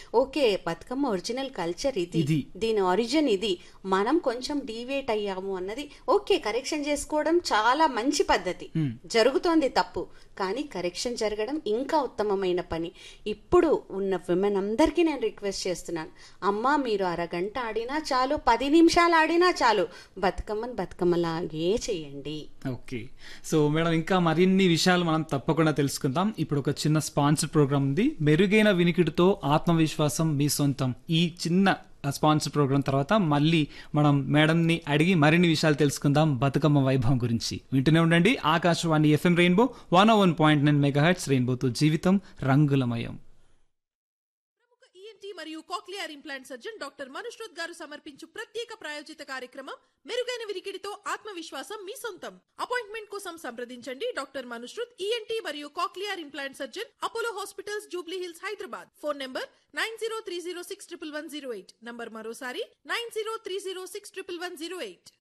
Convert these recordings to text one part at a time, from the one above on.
Okay Bathukamma original culture ఇది ఇది. దీని ఒరిజిన్ ఇది మనం కొంచెం డీవేట్ అయ్యాము అన్నది ఓకే కరెక్షన్ చేసుకోవడం చాలా మంచి పద్ధతి జరుగుతోంది తప్పు కానీ కరెక్షన్ జరగడం ఇంకా ఉత్తమమైన పని ఇప్పుడు ఉన్న విమెన్ అందరికీ నేను రిక్వెస్ట్ చేస్తున్నాను అమ్మా మీరు అరగంట ఆడినా చాలు పది నిమిషాలు ఆడినా చాలు బతుకమ్మని బతుకమ్మలాగే చేయండి ఓకే సో మేడం ఇంకా మరిన్ని విషయాలు మనం తప్పకుండా తెలుసుకుందాం ఇప్పుడు ఒక చిన్న స్పాన్సర్ ప్రోగ్రామ్ ఉంది మెరుగైన వినికిడితో ఆత్మవిశ్వాసం మీ సొంతం ఈ చిన్న స్పాన్సర్ ప్రోగ్రామ్ తర్వాత మళ్ళీ మనం మేడంని అడిగి మరిన్ని విషయాలు తెలుసుకుందాం బతుకమ్మ వైభవం గురించి వింటూనే ఉండండి Akashvani FM rainbow one one point nine mega heads రెయిన్బోతో జీవితం రంగులమయం ప్రముఖ ఈఎన్టీ మరియు cochlear implant surgeon doctor Manushruth గారు సమర్పించు ప్రత్యేక ప్రాయోజిత కార్యక్రమం మెరుగైన విరికిడితో ఆత్మవిశ్వాసం మీ సొంతం అపాయింట్మెంట్ కోసం సంప్రదించండి డాక్టర్ మనుష్రుత్ ఈఎన్టీ మరియు cochlear implant surgeon Apollo hospitals Jubilee Hills Hyderabad phone number nine zero three zero six triple one zero eight number మరోసారి nine zero three zero six triple one zero eight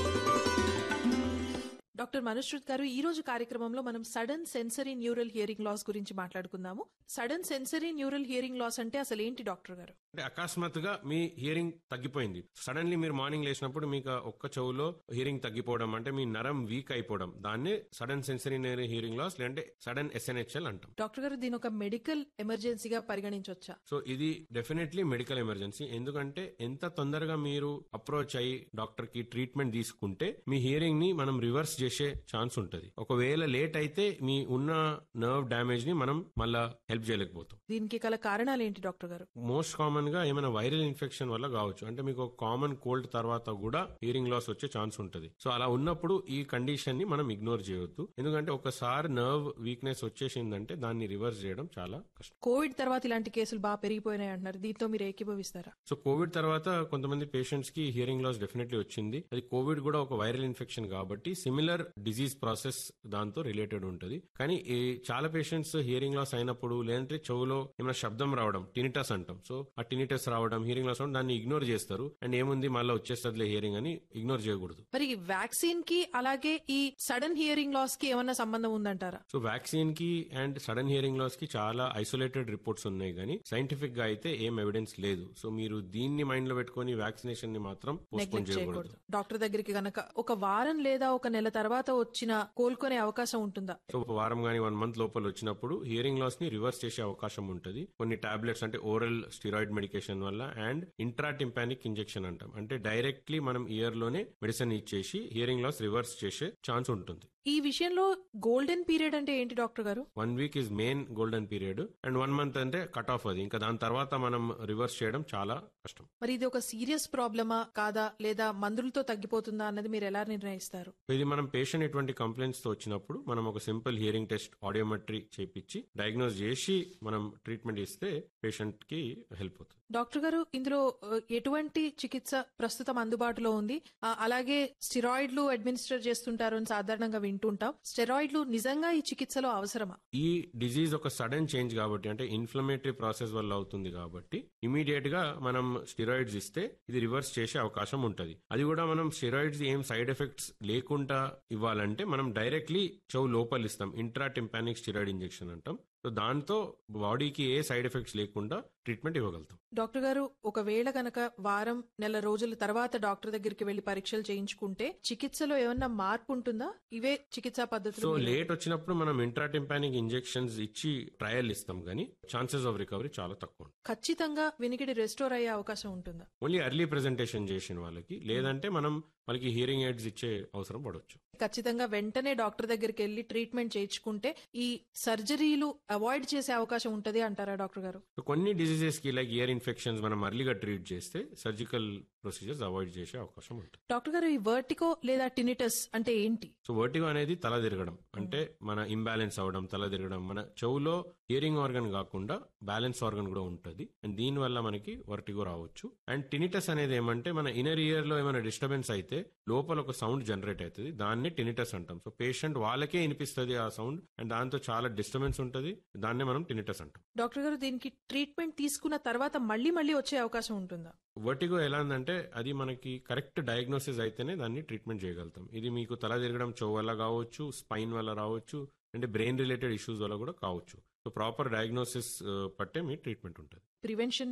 doctor Manushruth గారు ఈ రోజు కార్యక్రమంలో మనం sudden sensory neural hearing loss గురించి మాట్లాడుకుందాము sudden sensory neural hearing loss అంటే అసలు ఏంటి డాక్టర్ గారు అంటే అకస్మాత్తుగా మీ హియరింగ్ తగ్గిపోయింది సడన్లీ మీరు మార్నింగ్ లేచినప్పుడు మీకు ఆ ఒక్క చెవులో హియరింగ్ తగ్గిపోవడం అంటే మీ నరం వీక్ అయిపోవడం దాన్ని సడన్ సెన్సరీ హియరింగ్ లాస్ లేదంటే సడన్ ఎస్ఎన్హెచ్ఎల్ అంటాం డాక్టర్ గారు దీని ఒక మెడికల్ ఎమర్జెన్సీగా పరిగణించవచ్చా సో ఇది డెఫినెట్లీ మెడికల్ ఎమర్జెన్సీ ఎందుకంటే ఎంత తొందరగా మీరు అప్రోచ్ అయ్యి డాక్టర్ కి ట్రీట్మెంట్ తీసుకుంటే మీ హియరింగ్ ని మనం రివర్స్ చేసే ఛాన్స్ ఉంటుంది ఒకవేళ లేట్ అయితే మీ ఉన్న నర్వ్ డ్యామేజ్ ని మనం మళ్ళా హెల్ప్ చేయలేకపోతాం దీనికి గల కారణాలు ఏంటి డాక్టర్ గారు మోస్ట్ కామన్ గా ఏమైనా వైరల్ ఇన్ఫెక్షన్ వల్ల కావచ్చు అంటే మీకు ఒక కామన్ కోల్డ్ తర్వాత కూడా హియరింగ్ లాస్ వచ్చే ఛాన్స్ ఉంటుంది సో అలా ఉన్నప్పుడు ఈ కండిషన్ ని మనం ఇగ్నోర్ చేయొద్దు ఎందుకంటే ఒకసారి నర్వ్ వీక్నెస్ వచ్చేసిందంటే దాన్ని రివర్స్ చేయడం చాలా కష్టం కోవిడ్ తర్వాత ఇలాంటి కేసులు బాగా పెరిగిపోయినాయి అంటున్నారు దీంతో మీరు ఏకీభవిస్తారా సో కోవిడ్ తర్వాత కొంతమంది పేషెంట్స్ కి హియరింగ్ లాస్ డెఫినెట్లీ వచ్చింది అది కోవిడ్ కూడా ఒక వైరల్ ఇన్ఫెక్షన్ కాబట్టి సిమిలర్ డిజీజ్ ప్రాసెస్ దాంతో రిలేటెడ్ ఉంటుంది కానీ ఈ చాలా పేషెంట్స్ హియరింగ్ లాస్ అయినప్పుడు లేదంటే చెవులో ఏమైనా శబ్దం రావడం టినిటస్ అంటాం సో ఆ టినిటస్ రావడం హియరింగ్ లాస్ అవడం దాన్ని ఇగ్నోర్ చేస్తారు అండ్ ఏముంది మళ్ళీ వచ్చేస్తుందిలే హియరింగ్ అని ఇగ్నోర్ చేయకూడదు మరి వ్యాక్సిన్ కి అలాగే ఈ సడన్ హియరింగ్ లాస్ కి ఏమన్నా సంబంధం ఉందంటారా సో వ్యాక్సిన్ కి అండ్ సడన్ హియరింగ్ లాస్ కి చాలా ఐసోలేటెడ్ రిపోర్ట్స్ ఉన్నాయి కానీ సైంటిఫిక్ గా అయితే ఏం ఎవిడెన్స్ లేదు సో మీరు దీన్ని మైండ్ లో పెట్టుకొని వ్యాక్సినేషన్ ని మాత్రం పోస్ట్పోన్ నెగ్లెక్ట్ చేయకూడదు చేయకూడదు డాక్టర్ దగ్గరికి గనక ఒక వారం లేదా ఒక నెల తర్వాత వచ్చిన కోలుకునే అవకాశం ఉంటుందా సో ఒక వారం గానీ వన్ మంత్ లోపల వచ్చినప్పుడు హియరింగ్ లాస్ ని రివర్స్ చేసే అవకాశం ఉంటుంది కొన్ని టాబ్లెట్స్ అంటే ఓరల్ స్టిరాయిడ్ మెడికేషన్ వల్ల అండ్ ఇంట్రాటింపానిక్ ఇంజెక్షన్ అంటాం అంటే డైరెక్ట్లీ మనం ఇయర్ లోనే మెడిసిన్ ఇచ్చేసి హియరింగ్ లాస్ రివర్స్ చేసే ఛాన్స్ ఉంటుంది ఈ విషయంలో గోల్డెన్ పీరియడ్ అంటే ఏంటి డాక్టర్ గారు one week is main golden period and one month అంటే కట్ ఆఫ్ అది ఇంకా దాని తర్వాత మనం రివర్స్ చేయడం చాలా కష్టం మరి ఇది ఒక సీరియస్ ప్రాబ్లమా కాదా లేదా మందులతో తగ్గిపోతుందా అన్నది మీరు ఎలా నిర్ణయిస్తారు ఇది మనం పేషెంట్ ఎటువంటి కంప్లైంట్స్ తో వచ్చినప్పుడు మనం ఒక సింపుల్ హియరింగ్ టెస్ట్ ఆడియోమెట్రీ చేపించి డయాగ్నోస్ చేసి మనం ట్రీట్మెంట్ ఇస్తే పేషెంట్ కి హెల్ప్ అవుతుంది డాక్టర్ గారు ఇందులో ఆ, ఎటువంటి చికిత్స ప్రస్తుతం అందుబాటులో ఉంది ఆ, అలాగే స్టెరాయిడ్లు అడ్మినిస్టర్ చేస్తుంటారు అని సాధారణంగా వింటుంటాం స్టెరాయిడ్లు నిజంగా ఈ చికిత్సలో అవసరమా ఈ డిజీజ్ ఒక సడన్ చేంజ్ కాబట్టి అంటే ఇన్ఫ్లమేటరీ ప్రాసెస్ వల్ల అవుతుంది కాబట్టి ఇమీడియట్ గా మనం స్టిరాయిడ్స్ ఇస్తే ఇది రివర్స్ చేసే అవకాశం ఉంటుంది అది కూడా మనం స్టిరాయిడ్స్ ఏం సైడ్ ఎఫెక్ట్స్ లేకుండా ఇవ్వాలంటే మనం డైరెక్ట్లీ చెవు లోపల ఇస్తాం ఇంట్రాటింపానిక్ స్టిరాయిడ్ ఇంజెక్షన్ అంటాం సో దాంతో బాడీకి ఏ సైడ్ ఎఫెక్ట్స్ లేకుండా ట్రీట్మెంట్ ఇవ్వగలుగుతాం డాక్టర్ గారు ఒకవేళ గనక వారం నెల రోజుల తర్వాత డాక్టర్ దగ్గరికి వెళ్లి పరీక్షలు చేయించుకుంటే చికిత్సలో ఏమన్నా మార్పు ఉంటుందా ఇవే చికిత్సా సో పద్ధతులు మీరు- లేట్ వచ్చినప్పుడు మనం ఇంట్రాటింపానిక్ ఇంజెక్షన్స్ ఇచ్చి ట్రయల్ ఇస్తాం కానీ ఛాన్సెస్ ఆఫ్ రికవరీ చాలా తక్కువ ఉంటుంది ఖచ్చితంగా వినికిడి రెస్టోర్ అయ్యే అవకాశం ఉంటుందా ఓన్లీ ఎర్లీ ప్రెజెంటేషన్ చేసిన వాళ్ళకి లేదంటే మనం వాళ్ళకి హియరింగ్ ఎయిడ్స్ ఇచ్చే అవసరం పడవచ్చు ఖచ్చితంగా వెంటనే డాక్టర్ దగ్గరికి వెళ్లి ట్రీట్మెంట్ చేయించుకుంటే ఈ సర్జరీలు అవాయిడ్ చేసే అవకాశం ఉంటది అంటారా డాక్టర్ గారు సో కొన్ని డిసీజెస్ కి లైక్ ఇయర్ ఇన్ఫెక్షన్స్ మనం అర్లీగా ట్రీట్ చేస్తే సర్జికల్ ప్రొసీజర్స్ అవాయిడ్ చేసే అవకాశం ఉంటుంది డాక్టర్ గారు ఈ వర్టికో లేదా టినిటస్ అంటే ఏంటి సో వర్టిగో అనేది తల తిరగడం అంటే మన ఇంబ్యాలెన్స్ అవడం తల తిరగడం మన చెవులో హియరింగ్ ఆర్గన్ కాకుండా బ్యాలెన్స్ ఆర్గన్ కూడా ఉంటుంది అండ్ దీని వల్ల మనకి వర్టిగో రావచ్చు అండ్ టినిటస్ అనేది ఏమంటే మన ఇన్నర్ ఇయర్ లో ఏమైనా డిస్టర్బెన్స్ అయితే లోపల ఒక సౌండ్ జనరేట్ అవుతుంది దాన్ని టినిటస్ అంటాం సో పేషెంట్ వాళ్ళకే వినిపిస్తుంది ఆ సౌండ్ అండ్ దాంతో చాలా డిస్టర్బెన్స్ ఉంటుంది దాన్నే మనం టినిటస్ అంటాం డాక్టర్ గారు దీనికి ట్రీట్మెంట్ తీసుకున్న తర్వాత మళ్ళీ మళ్ళీ వచ్చే అవకాశం ఉంటుందా వర్టిగో ఎలా ఉందంటే అది మనకి కరెక్ట్ డయాగ్నోసిస్ అయితేనే దాన్ని ట్రీట్మెంట్ చేయగలుగుతాం ఇది మీకు తల తిరగడం చెవు వల్ల కావచ్చు స్పైన్ వల్ల రావచ్చు అంటే బ్రెయిన్ రిలేటెడ్ ఇష్యూస్ వల్ల కూడా కావచ్చు సో ప్రాపర్ డయాగ్నోసిస్ పట్టే మీ ట్రీట్మెంట్ ఉంటుంది ప్రివెన్షన్